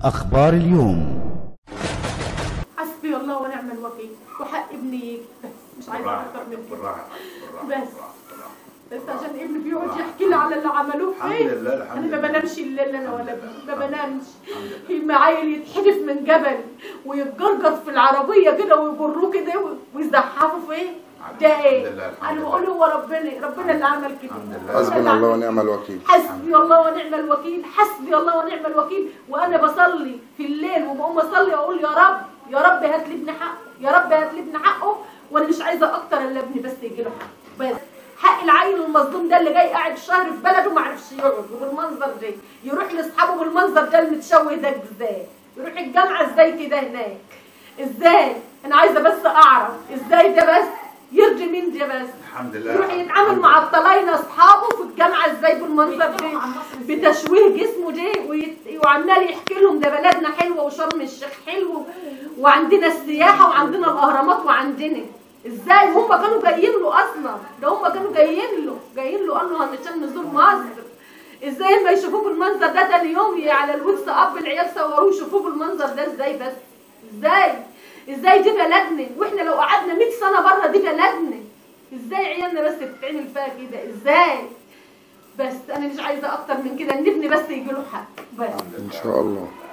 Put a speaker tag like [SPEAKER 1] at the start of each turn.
[SPEAKER 1] أخبار اليوم
[SPEAKER 2] حسبي الله ونعم الوكيل وحق ابني بس مش عايزه
[SPEAKER 3] بالراحة
[SPEAKER 2] اكتر من كده
[SPEAKER 3] بالراحة
[SPEAKER 2] بس.
[SPEAKER 3] بالراحة
[SPEAKER 2] بس عشان ابني بيقعد يحكي لي على اللي عملوه
[SPEAKER 3] الحمد
[SPEAKER 2] فيه
[SPEAKER 3] لله، الحمد
[SPEAKER 2] انا ما
[SPEAKER 3] لله.
[SPEAKER 2] بنامش الليل انا ولا ابني ما بنامش
[SPEAKER 3] الحمد
[SPEAKER 2] المعايل يتحدف من جبل ويتجرجر في العربيه كده ويجروه كده ويزحفوا فيه ده ايه؟
[SPEAKER 3] الحمد لله، الحمد
[SPEAKER 2] انا
[SPEAKER 3] لله.
[SPEAKER 2] بقول هو ربنا ربنا اللي عمل كده
[SPEAKER 3] الحمد لله.
[SPEAKER 2] ربنا اللي
[SPEAKER 4] حسبنا
[SPEAKER 2] عمل
[SPEAKER 4] الله
[SPEAKER 2] كده.
[SPEAKER 4] ونعم الوكيل
[SPEAKER 2] حسبي الله ونعم الوكيل حسبي الله ونعم الوكيل وانا بصلي في الليل وبقوم اصلي واقول يا رب يا رب هات لي ابني حقه يا رب هات لي ابني حقه وانا مش عايزه اكتر الا ابني بس يجي له حقه بس حق العيل المظلوم ده اللي جاي قاعد شهر في بلده ما عرفش يقعد وبالمنظر ده يروح لاصحابه بالمنظر ده المتشوه ده ازاي يروح الجامعه ازاي كده هناك ازاي انا عايزه بس اعرف ازاي ده بس يرضي مين ده بس
[SPEAKER 3] الحمد لله
[SPEAKER 2] يروح يتعامل مع الطلاينة اصحابه في الجامعه ازاي بالمنظر ده بتشويه جسمه ده ويت... وعمال يحكي لهم ده بلدنا حلوه وشرم الشيخ حلو وعندنا السياحه وعندنا الاهرامات وعندنا ازاي هم كانوا جايين له اصلا ده هم كانوا جايين له جايين له قالوا هنشان نزور مصر ازاي ما يشوفوه بالمنظر ده تاني يوم على الواتس اب العيال صوروه يشوفوه بالمنظر ده ازاي بس ازاي ازاي دي بلدنا واحنا لو قعدنا 100 سنه بره دي بلدنا ازاي عيالنا بس تتعمل فيها كده ازاي بس انا مش عايزه اكتر من كده ان ابني بس يجي له حق بس
[SPEAKER 4] ان شاء الله